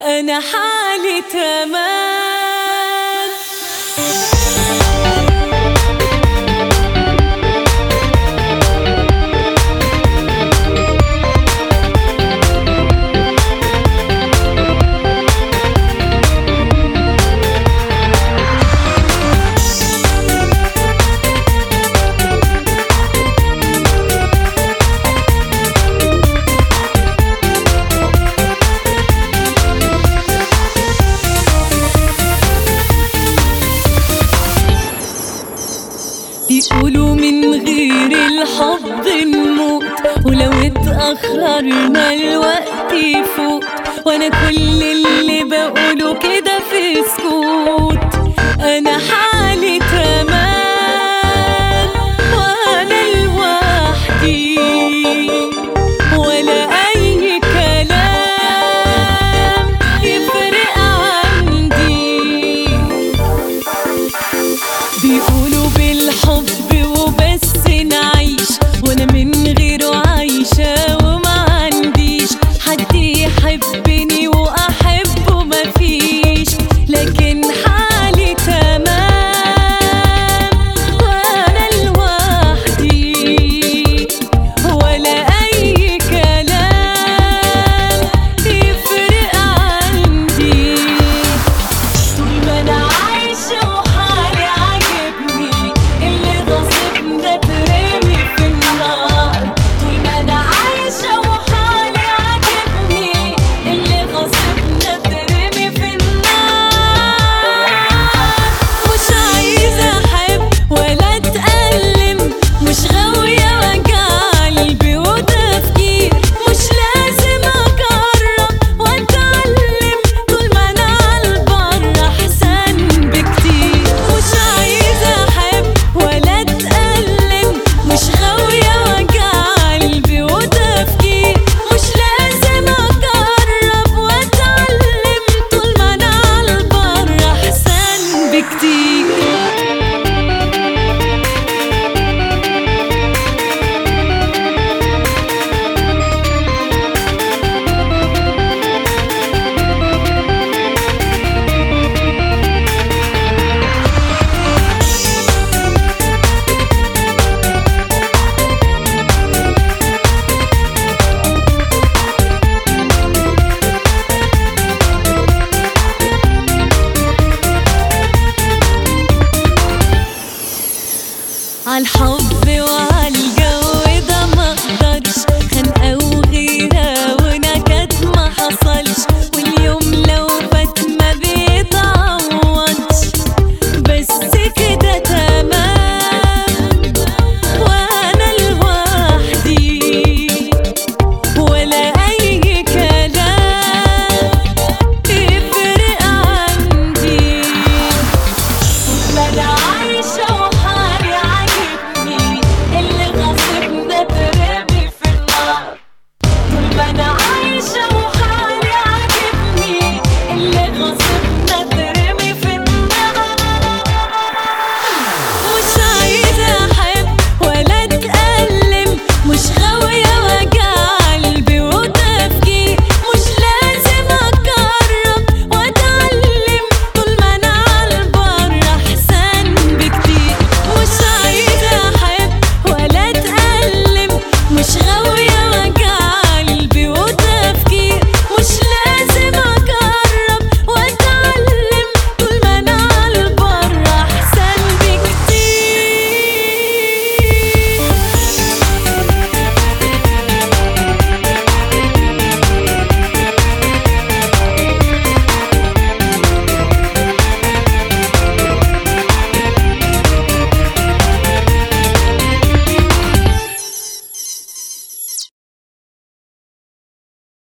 أنا حالي تمام بيقولوا من غير الحب نموت ولو اتأخرنا الوقت يفوت وانا كل اللي بقوله كده في سكوت انا حالي تمام وانا لوحدي ولا اي كلام يفرق عندي بيقولوا بالحب وبس نعيش وانا من غيره عايشة وما عنديش حد يحبني واحبه مفيش لكن حالي تمام وانا لوحدي ولا اي كلام يفرق عندي طول ما انا عايشة وحالي عاجبني اللي غصبنا ترمي في النار طول ما انا عايشة وحالي عاجبني اللي غصبنا ترمي في النار مش عايزة احب ولا اتألم مش غاوية وجع قلبي وتفكير مش لازم اجرب واتعلم طول ما انا عالبر احسن بكتير مش عايزة احب ولا اتألم مش غاوية وجع قلبي وتفكير مش لازم اجرب واتعلم طول ما انا عالبر احسن بكتير عالحب